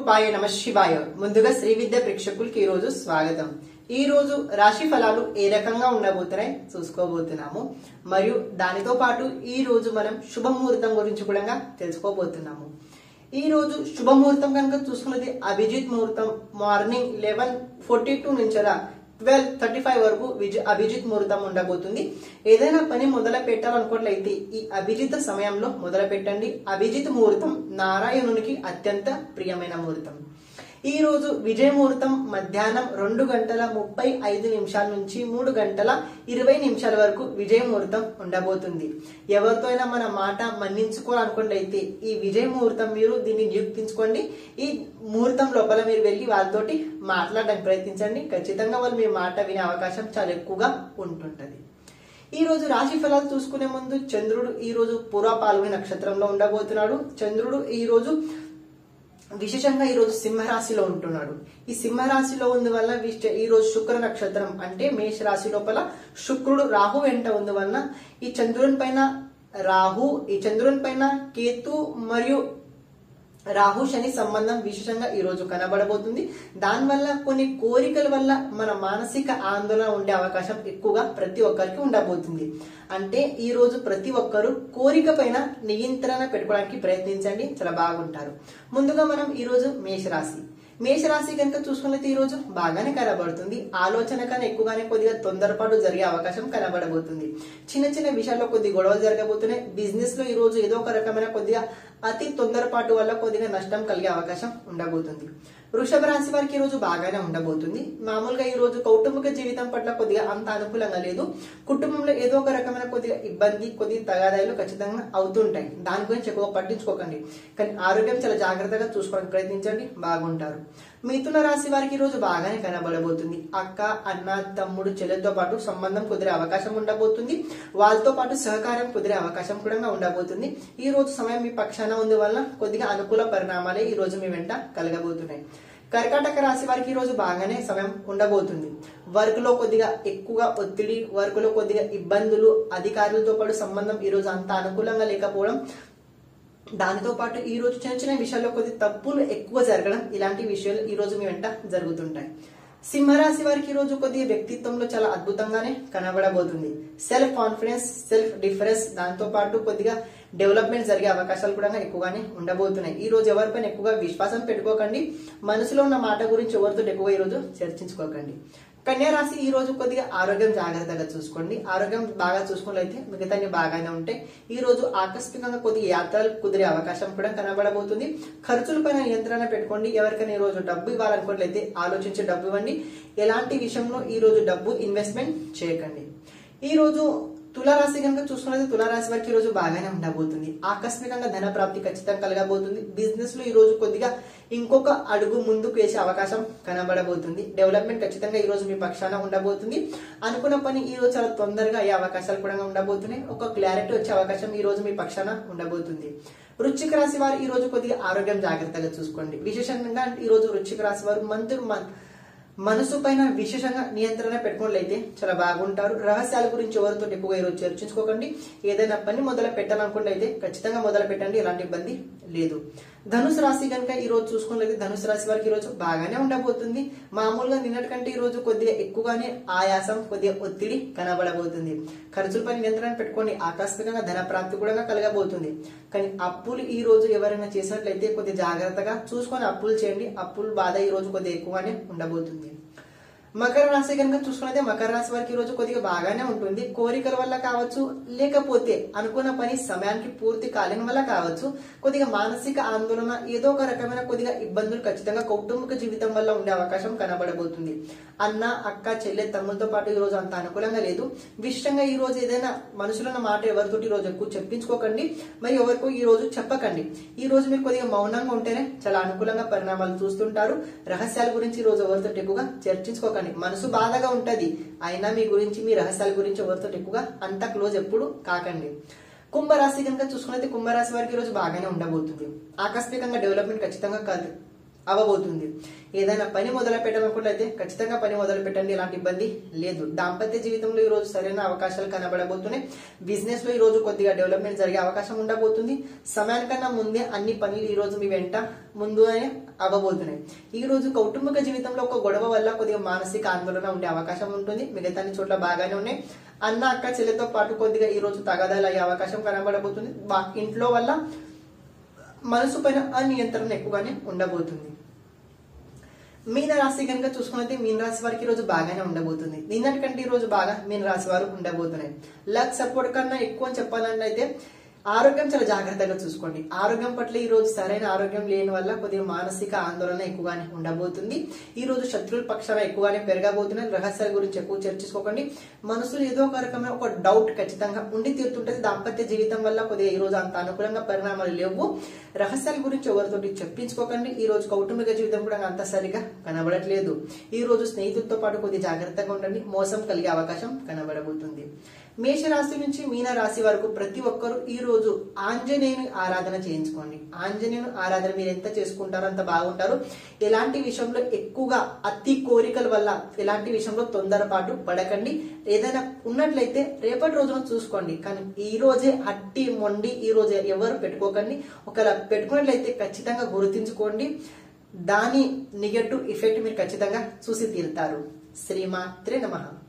రూపాయ నమ శివాయ ముందుగా శ్రీ విద్య ప్రేక్షకులకి ఈ రోజు స్వాగతం ఈ రోజు రాశి ఫలాలు ఏ రకంగా ఉండబోతున్నాయి చూసుకోబోతున్నాము మరియు దానితో పాటు ఈ రోజు మనం శుభముహూర్తం గురించి కూడా తెలుసుకోబోతున్నాము ఈ రోజు శుభముహూర్తం కనుక చూసుకున్నది అభిజిత్ ముహూర్తం మార్నింగ్ లెవెన్ ఫోర్టీ టూ నుంచి ట్వెల్వ్ థర్టీ ఫైవ్ వరకు విజ- అభిజిత్ ముహూర్తం ఉండబోతుంది ఏదైనా పని మొదలు పెట్టాలనుకోట్లయితే ఈ అభిజిత్ సమయంలో మొదలు పెట్టండి అభిజిత్ ముహూర్తం నారాయణునికి అత్యంత ప్రియమైన ముహూర్తం ఈ రోజు విజయ ముహూర్తం మధ్యాహ్నం రెండు గంటల ముప్పై ఐదు నిమిషాల నుంచి మూడు గంటల ఇరవై నిమిషాల వరకు విజయ ముహూర్తం ఉండబోతుంది ఎవరితో అయినా మన మాట మన్నించుకోవాలనుకున్నట్లయితే ఈ విజయ ముహూర్తం మీరు దీన్ని నియుక్తించుకోండి ఈ ముహూర్తం లోపల మీరు వెళ్ళి వాళ్ళతోటి మాట్లాడడానికి ప్రయత్నించండి ఖచ్చితంగా వాళ్ళు మీ మాట వినే అవకాశం చాలా ఎక్కువగా ఉంటుంటది ఈ రోజు రాశి ఫలాలు చూసుకునే ముందు చంద్రుడు ఈ రోజు పూర్వ పాల్గొని నక్షత్రంలో ఉండబోతున్నాడు చంద్రుడు ఈ రోజు విశేషంగా ఈ రోజు సింహరాశిలో ఉంటున్నాడు ఈ సింహరాశిలో ఉంది వల్ల విశ- ఈ రోజు శుక్ర నక్షత్రం అంటే మేష రాశి లోపల శుక్రుడు రాహు వెంట ఉంది వలన ఈ చంద్రుని పైన రాహు ఈ చంద్రుని పైన కేతు మరియు రాహు శని సంబంధం విశేషంగా ఈ రోజు కనబడబోతుంది దానివల్ల కొన్ని కోరికల వల్ల మన మానసిక ఆందోళన ఉండే అవకాశం ఎక్కువగా ప్రతి ఒక్కరికి ఉండబోతుంది అంటే ఈ రోజు ప్రతి ఒక్కరు కోరిక పైన నియంత్రణ పెట్టుకోవడానికి ప్రయత్నించండి చాలా బాగుంటారు ముందుగా మనం ఈ రోజు మేషరాశి మేషరాశి కనుక చూసుకున్నట్లయితే ఈ రోజు బాగానే కనబడుతుంది ఆలోచన కన్నా ఎక్కువగానే కొద్దిగా తొందరపాటు జరిగే అవకాశం కనబడబోతుంది చిన్న చిన్న విషయాల్లో కొద్ది గొడవలు జరగబోతున్నాయి బిజినెస్ లో ఈ రోజు ఏదో ఒక రకమైన కొద్దిగా అతి తొందరపాటు వల్ల కొద్దిగా నష్టం కలిగే అవకాశం ఉండబోతుంది వృషభ రాశి వారికి ఈ రోజు బాగానే ఉండబోతుంది మామూలుగా ఈ రోజు కౌటుంబిక జీవితం పట్ల కొద్దిగా అంత అనుకూలంగా లేదు కుటుంబంలో ఏదో ఒక రకమైన కొద్దిగా ఇబ్బంది కొద్దిగా తగాదాలు ఖచ్చితంగా అవుతుంటాయి దాని గురించి ఎక్కువ పట్టించుకోకండి కానీ ఆరోగ్యం చాలా జాగ్రత్తగా చూసుకోవడానికి ప్రయత్నించండి బాగుంటారు మిథున రాశి వారికి ఈ రోజు బాగానే కనబడబోతుంది అక్క అన్న తమ్ముడు చెల్లెలతో పాటు సంబంధం కుదిరే అవకాశం ఉండబోతుంది వాళ్ళతో పాటు సహకారం కుదిరే అవకాశం కూడా ఉండబోతుంది ఈ రోజు సమయం మీ పక్షాన ఉంది వల్ల కొద్దిగా అనుకూల పరిణామాలే ఈ రోజు మీ వెంట కలగబోతున్నాయి కర్కాటక రాశి వారికి ఈ రోజు బాగానే సమయం ఉండబోతుంది వర్క్ లో కొద్దిగా ఎక్కువగా ఒత్తిడి వర్క్ లో కొద్దిగా ఇబ్బందులు అధికారులతో పాటు సంబంధం ఈ రోజు అంత అనుకూలంగా లేకపోవడం దానితో పాటు ఈ రోజు చిన్న చిన్న విషయాల్లో కొద్ది తప్పులు ఎక్కువ జరగడం ఇలాంటి విషయాలు ఈ రోజు మీ వెంట జరుగుతుంటాయి సింహరాశి వారికి ఈ రోజు కొద్దిగా వ్యక్తిత్వంలో చాలా అద్భుతంగానే కనబడబోతుంది సెల్ఫ్ కాన్ఫిడెన్స్ సెల్ఫ్ డిఫరెన్స్ దాంతో పాటు కొద్దిగా డెవలప్మెంట్ జరిగే అవకాశాలు కూడా ఎక్కువగానే ఉండబోతున్నాయి ఈ రోజు ఎవరిపైన ఎక్కువగా విశ్వాసం పెట్టుకోకండి మనసులో ఉన్న మాట గురించి ఎవరితో ఎక్కువ ఈ రోజు చర్చించుకోకండి కన్యా రాశి ఈ రోజు కొద్దిగా ఆరోగ్యం జాగ్రత్తగా చూసుకోండి ఆరోగ్యం బాగా చూసుకున్నట్లయితే మిగతాన్ని బాగానే ఉంటాయి ఈ రోజు ఆకస్మికంగా కొద్దిగా యాత్రలు కుదిరే అవకాశం కూడా కనబడబోతుంది ఖర్చుల పైన నియంత్రణ పెట్టుకోండి ఎవరికైనా ఈ రోజు డబ్బు ఇవ్వాలనుకున్నట్లయితే ఆలోచించి డబ్బు ఇవ్వండి ఎలాంటి విషయంలో ఈ రోజు డబ్బు ఇన్వెస్ట్మెంట్ చేయకండి ఈ రోజు తులారాశి కనుక చూసుకున్నది తులారాశి వారికి ఈ రోజు బాగానే ఉండబోతుంది ఆకస్మికంగా ధన ప్రాప్తి ఖచ్చితంగా కలగబోతుంది బిజినెస్ లో ఈ రోజు కొద్దిగా ఇంకొక అడుగు ముందుకు వేసే అవకాశం కనబడబోతుంది డెవలప్మెంట్ ఖచ్చితంగా ఈ రోజు మీ పక్షాన ఉండబోతుంది అనుకున్న పని ఈ రోజు చాలా తొందరగా అయ్యే అవకాశాలు కూడా ఉండబోతున్నాయి ఒక క్లారిటీ వచ్చే అవకాశం ఈ రోజు మీ పక్షాన ఉండబోతుంది వృశ్చిక రాశి వారు ఈ రోజు కొద్దిగా ఆరోగ్యం జాగ్రత్తగా చూసుకోండి విశేషంగా ఈ రోజు వృశ్చిక రాశి వారు మంతు మన్- మనసు పైన విశేషంగా నియంత్రణ పెట్టుకున్నట్లయితే చాలా బాగుంటారు రహస్యాల గురించి ఎవరితో ఎక్కువగా ఈరోజు చర్చించుకోకండి ఏదైనా పని మొదలు పెట్టాలనుకుంటే అయితే ఖచ్చితంగా మొదలు పెట్టండి ఎలాంటి ఇబ్బంది లేదు ధనుసు రాశి కనుక ఈ రోజు చూసుకున్నట్లయితే ధనుసు రాశి వారికి ఈ రోజు బాగానే ఉండబోతుంది మామూలుగా నిన్నటి కంటే ఈ రోజు కొద్దిగా ఎక్కువగానే ఆయాసం కొద్దిగా ఒత్తిడి కనబడబోతుంది ఖర్చులపై నియంత్రణ పెట్టుకొని ఆకస్మికంగా ధన ప్రాప్తి కూడా కలగబోతుంది కానీ అప్పులు ఈ రోజు ఎవరైనా చేసినట్లయితే కొద్దిగా జాగ్రత్తగా చూసుకొని అప్పులు చేయండి అప్పులు బాధ ఈ రోజు కొద్దిగా ఎక్కువగానే ఉండబోతుంది మకర రాశి కనుక చూసుకున్నదే మకర రాశి వారికి ఈ రోజు కొద్దిగా బాగానే ఉంటుంది కోరికల వల్ల కావచ్చు లేకపోతే అనుకున్న పని సమయానికి పూర్తి కాలేని వల్ల కావచ్చు కొద్దిగా మానసిక ఆందోళన ఏదో ఒక రకమైన కొద్దిగా ఇబ్బందులు ఖచ్చితంగా కౌటుంబిక జీవితం వల్ల ఉండే అవకాశం కనబడబోతుంది అన్న అక్క చెల్లె తమ్ములతో పాటు ఈ రోజు అంత అనుకూలంగా లేదు విషయంగా ఈ రోజు ఏదైనా మనసులో ఉన్న మాట ఎవరితోటి ఈ రోజు ఎక్కువ చెప్పించుకోకండి మరి ఎవరికో ఈ రోజు చెప్పకండి ఈ రోజు మీరు కొద్దిగా మౌనంగా ఉంటేనే చాలా అనుకూలంగా పరిణామాలు చూస్తుంటారు రహస్యాల గురించి ఈ రోజు ఎవరితో ఎక్కువగా చర్చించుకోకండి మనసు బాధగా ఉంటది అయినా మీ గురించి మీ రహస్యాల గురించి ఎవరితో ఎక్కువగా అంత క్లోజ్ ఎప్పుడు కాకండి కుంభరాశి కనుక చూసుకున్నది కుంభరాశి వారికి ఈ రోజు బాగానే ఉండబోతుంది ఆకస్మికంగా డెవలప్మెంట్ ఖచ్చితంగా కల్- అవ్వబోతుంది ఏదైనా పని మొదలు పెట్టాలనుకున్నట్లయితే ఖచ్చితంగా పని మొదలు పెట్టండి ఎలాంటి ఇబ్బంది లేదు దాంపత్య జీవితంలో ఈ రోజు సరైన అవకాశాలు కనబడబోతున్నాయి బిజినెస్ లో ఈ రోజు కొద్దిగా డెవలప్మెంట్ జరిగే అవకాశం ఉండబోతుంది సమయానికన్నా ముందే అన్ని పనులు ఈ రోజు మీ వెంట ముందుగానే అవ్వబోతున్నాయి ఈ రోజు కౌటుంబిక జీవితంలో ఒక గొడవ వల్ల కొద్దిగా మానసిక ఆందోళన ఉండే అవకాశం ఉంటుంది మిగతా అన్ని చోట్ల బాగానే ఉన్నాయి అన్న అక్క చెల్లెతో పాటు కొద్దిగా ఈ రోజు తగాదాలు అయ్యే అవకాశం కనబడబోతుంది వా- ఇంట్లో వల్ల మనసు పైన అనియంత్రణ ఎక్కువగానే ఉండబోతుంది మీన రాశి కనుక చూసుకున్నైతే మీన రాశి వారికి ఈ రోజు బాగానే ఉండబోతుంది నిన్నటికంటే ఈ రోజు బాగా మీన రాశి వారు ఉండబోతున్నాయి లక్ సపోర్ట్ కన్నా ఎక్కువ అని చెప్పాలంటే అయితే ఆరోగ్యం చాలా జాగ్రత్తగా చూసుకోండి ఆరోగ్యం పట్ల ఈ రోజు సరైన ఆరోగ్యం లేని వల్ల కొద్దిగా మానసిక ఆందోళన ఎక్కువగానే ఉండబోతుంది ఈ రోజు శత్రువుల పక్షాన ఎక్కువగానే పెరగబోతున్నాయి రహస్యాల గురించి ఎక్కువ చర్చించుకోకండి మనసులో ఏదో ఒక రకమైన ఒక డౌట్ ఖచ్చితంగా ఉండి తీరుతుంటది దాంపత్య జీవితం వల్ల కొద్దిగా ఈ రోజు అంత అనుకూలంగా పరిణామాలు లేవు రహస్యాల గురించి ఎవరితోటి చెప్పించుకోకండి ఈ రోజు కౌటుంబిక జీవితం కూడా అంత సరిగా కనబడట్లేదు ఈ రోజు స్నేహితులతో పాటు కొద్దిగా జాగ్రత్తగా ఉండండి మోసం కలిగే అవకాశం కనబడబోతుంది మేష రాశి నుంచి మీన రాశి వరకు ప్రతి ఒక్కరూ ఈ రోజు ఆంజనేయుని ఆరాధన చేయించుకోండి ఆంజనేయుని ఆరాధన మీరు ఎంత చేసుకుంటారో అంత బాగుంటారు ఎలాంటి విషయంలో ఎక్కువగా అతి కోరికల వల్ల ఎలాంటి విషయంలో తొందరపాటు పడకండి ఏదైనా ఉన్నట్లయితే రేపటి రోజున చూసుకోండి కానీ ఈ రోజే అట్టి మొండి ఈ రోజు ఎవరు పెట్టుకోకండి ఒకవేళ పెట్టుకున్నట్లయితే ఖచ్చితంగా గుర్తించుకోండి దాని నెగటివ్ ఎఫెక్ట్ మీరు ఖచ్చితంగా చూసి తీరుతారు శ్రీమాత్రే నమః